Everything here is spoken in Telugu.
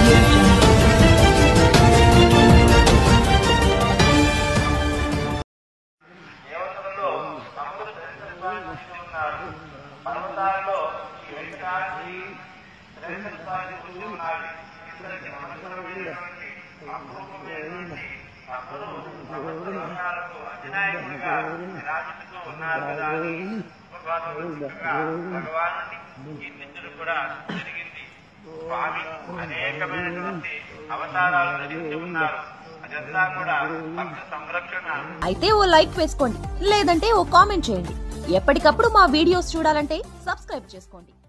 audio jungle. దేవతలలో తమకు ధరించడానికి ఉన్నారు పర్వతాలలో ఈ వెంకటాద్రి ధరించడానికి కూర్చుని ఉన్నది ఇతనికి నమస్కరించినటువంటి అపూర్వమైనటువంటి అప్పుడు సంవత్సరాలకు అధినాయకుడిగా విరాజిల్లుతూ ఉన్నారు కదా అని భగవానుడిగా భగవానుని కీర్తించడం కూడా జరిగింది స్వామి అనేకమైనటువంటి అవతారాలు ధరించి ఉన్నారు అదంతా కూడా భక్త సంరక్షణ అయితే ఓ లైక్ వేసుకోండి లేదంటే ఓ కామెంట్ చేయండి ఎప్పటికప్పుడు మా వీడియోస్ చూడాలంటే సబ్స్క్రైబ్ చేసుకోండి